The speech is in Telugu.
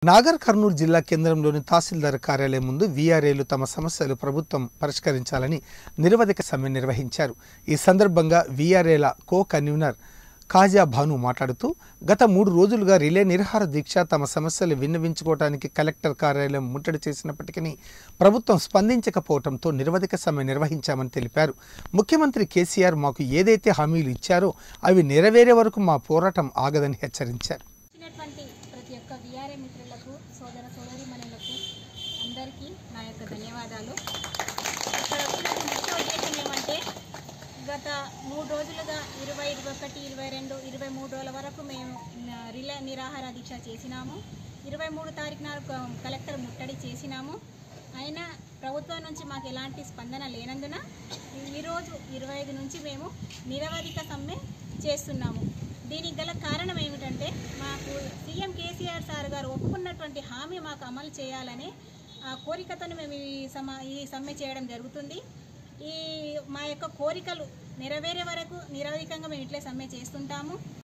నాగర్ కర్నూలు జిల్లా కేంద్రంలోని తహసీల్దార్ కార్యాలయం ముందు వీఆర్ఏలు తమ సమస్యలు ప్రభుత్వం పరిష్కరించాలని నిరవధిక సమ్మె నిర్వహించారు ఈ సందర్భంగా వీఆర్ఏల కో కన్వీనర్ కాజా భాను మాట్లాడుతూ గత మూడు రోజులుగా రిలే నిరహార దీక్ష తమ సమస్యలు విన్నవించుకోవడానికి కలెక్టర్ కార్యాలయం ముట్టడి చేసినప్పటికీ ప్రభుత్వం స్పందించకపోవడంతో నిరవధిక సమ్మె నిర్వహించామని తెలిపారు ముఖ్యమంత్రి కేసీఆర్ మాకు ఏదైతే హామీలు ఇచ్చారో అవి నెరవేరే వరకు మా పోరాటం ఆగదని హెచ్చరించారు వచ్చినటువంటి ప్రతి ఒక్క విఆర్ఏ మిత్రులకు సోదర సోదరిమణులకు అందరికీ నా యొక్క ధన్యవాదాలు ఇక్కడ వచ్చినటువంటి ముఖ్య ఉద్దేశం ఏమంటే గత మూడు రోజులుగా ఇరవై ఇరవై ఒకటి ఇరవై రెండు ఇరవై మూడు రోజుల వరకు మేము న- రిలే నిరాహార దీక్ష చేసినాము ఇరవై మూడు తారీఖు నాడు క- కలెక్టర్ ముట్టడి చేసినాము అయినా ప్రభుత్వం నుంచి మాకు ఎలాంటి స్పందన లేనందున ఈరోజు ఇరవై ఐదు నుంచి మేము నిరవధిక సమ్మె చేస్తున్నాము దీనికి గల కారణం ఏమిటంటే మాకు సీఎం కేసీఆర్ సార్ గారు ఒప్పుకున్నటువంటి హామీ మాకు అమలు చేయాలనే ఆ కోరికతో మేము ఈ సమ ఈ సమ్మె చేయడం జరుగుతుంది ఈ మా యొక్క కోరికలు నెరవేరే వరకు నిరవధికంగా మేము ఇట్లే సమ్మె చేస్తుంటాము